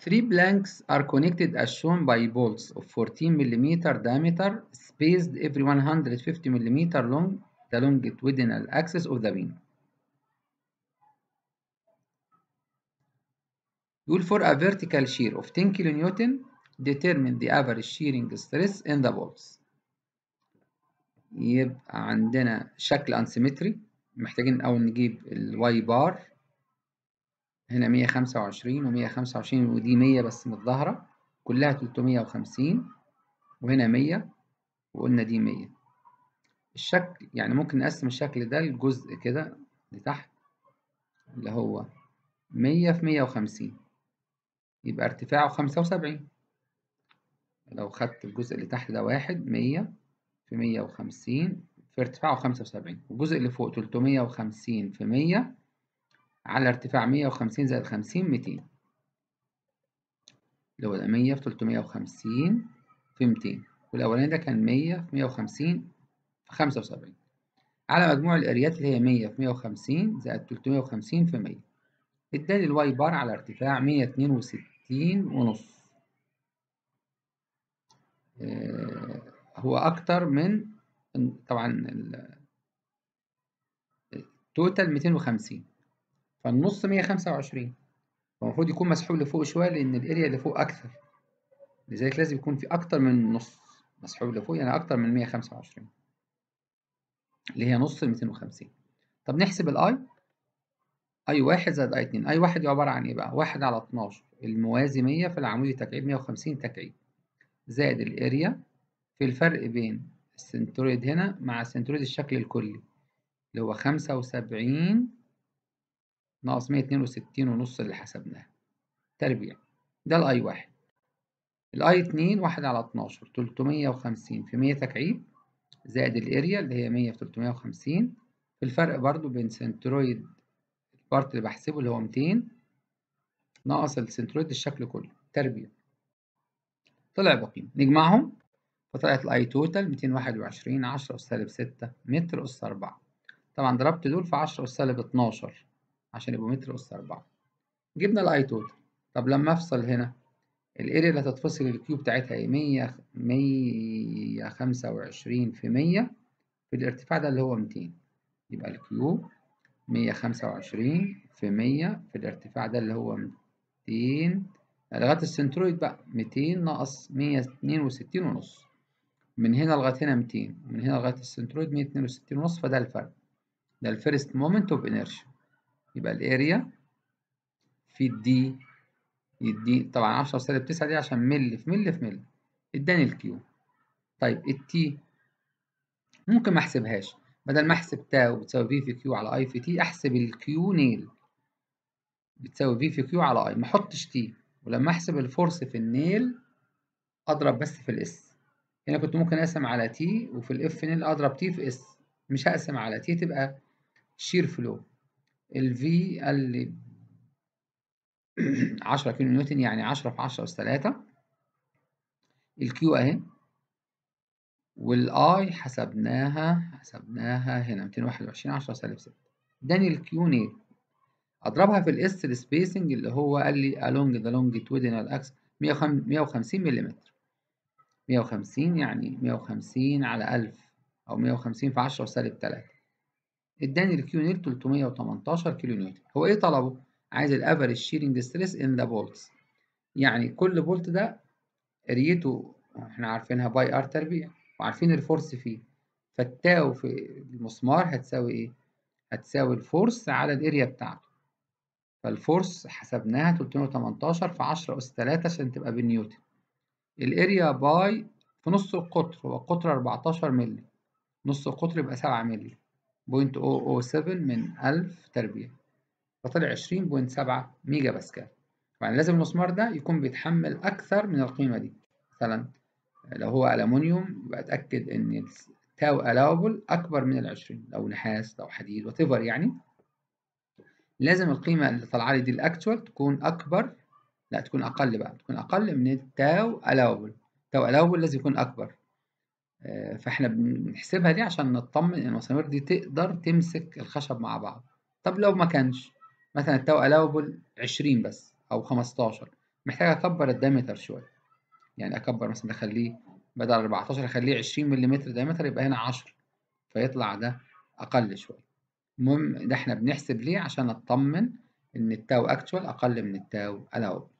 Three blanks are connected as shown by bolts of 14 mm diameter spaced every 150 mm long the longitudinal axis of the beam. يقول for a vertical shear of 10 kN determine the average shearing stress in the bolts. يبقى عندنا شكل انسيمتري محتاجين الأول نجيب الواي بار هنا 125 و125 ودي 100 بس متظاهرة كلها 350 وهنا 100 وقلنا دي 100 الشكل يعني ممكن نقسم الشكل ده لجزء كده لتحت اللي هو 100 في 150 يبقى ارتفاعه 75 لو خدت الجزء اللي تحت ده واحد 100 في 150 في ارتفاعه 75 والجزء اللي فوق 350 في 100 على ارتفاع 150 زائد 50 200 اللي هو ده 100 في 350 في 200 والأولاني ده كان 100 في 150 في 75 على مجموع الأريات اللي هي 100 في 150 زائد 350 في 100 اداني الواي بار على ارتفاع 162 ونص آه هو أكتر من طبعا التوتال 250 فالنص 125 فالمفروض يكون مسحوب لفوق شوية لأن الاريا اللي فوق أكثر لذلك لازم يكون في أكتر من نص مسحوب لفوق يعني أكتر من 125 اللي هي نص ال 250 طب نحسب الأي أي واحد زائد أي اتنين أي واحد عبارة عن إيه بقى؟ واحد على 12 الموازي 100 في العمودي تكعيب 150 تكعيب زائد الاريا في الفرق بين السنترويد هنا مع السنترويد الشكل الكلي اللي هو 75 ناقص 162 ونص اللي حسبناه تربيع ده الاي واحد الاي اتنين واحد على 12 350 في 100 تكعيب زائد الاريا اللي هي 100 في 350 في الفرق برضو بين سنترويد البارت اللي بحسبه اللي هو 200 ناقص السنترويد الشكل كله تربيع طلع بقيمة نجمعهم فطلعت الاي توتال 221 10 أس سالب 6 متر أس 4 طبعا ضربت دول في 10 أس سالب 12 عشان يبقوا متر أس 4 جبنا الاي توتال طب لما افصل هنا الاريا اللي هتتفصل الكيو بتاعتها ايه 100 125 في 100 في الارتفاع ده اللي هو 200 يبقى الكيو 125 في 100 في الارتفاع ده اللي هو 200 لغاية السنترويد بقى 200 ناقص 162 ونص من هنا لغاية هنا 200 من هنا لغاية السنترويد 162 ونص فده الفرق ده الفيرست مومنت اوف انيرشيا يبقى الاريا في الدي يدي طبعا 10 سالب 9 دي عشان مل في مل في مل اداني الكيو طيب التي ممكن ما احسبهاش بدل ما احسب تاو بتساوي في في كيو على اي في تي احسب الكيو نيل بتساوي في في كيو على اي ما احطش تي ولما احسب الفورس في النيل اضرب بس في الاس هنا كنت ممكن اقسم على تي وفي الاف نيل اضرب تي في اس مش هقسم على تي تبقى شير فلو الفي قال لي 10 كيلو نيوتن يعني 10 في 10 أس 3 الكيو أهي والآي حسبناها حسبناها هنا 221 10 سالب 6 اداني الكيو نيل أضربها في الإس السبيسنج اللي هو قال لي along the longitudinal axis 150 ملم 150 يعني 150 على 1000 أو 150 في 10 سالب 3 اداني الكيو نيل 318 كيلو نيوتن هو إيه طلبه؟ عايز الافريج شيرنج ستريس ان ذا بولتس يعني كل بولت ده اريته احنا عارفينها باي ار تربيع وعارفين الفورس فيه فالتاو في المسمار هتساوي ايه هتساوي الفورس على الاريا بتاعته فالفورس حسبناها 318 في 10 اس 3 عشان تبقى بالنيوتن الاريا باي في نص القطر هو القطر 14 مللي نص القطر يبقى 7 مللي بوينت 007 من 1000 تربيع فطلع 20.7 ميجا باسكال يعني لازم المسمار ده يكون بيتحمل أكثر من القيمة دي مثلا لو هو ألمونيوم يبقى أتأكد إن التاو ألاوبل أكبر من العشرين لو نحاس لو حديد وات يعني لازم القيمة اللي طالعة لي دي الأكتوال تكون أكبر لا تكون أقل بقى تكون أقل من التاو ألاوبل التاو ألاوبل لازم يكون أكبر فإحنا بنحسبها دي عشان نطمن إن المسامير دي تقدر تمسك الخشب مع بعض طب لو ما كانش مثلا التاو الاوبل 20 بس او 15 محتاج أكبر الدايمتر شوية يعني أكبر مثلا أخليه بدل 14 أخليه 20 ملم دايمتر يبقى هنا 10 فيطلع ده أقل شوية المهم ده إحنا بنحسب ليه عشان أطمن إن التاو أكتوال أقل من التاو ألاوبل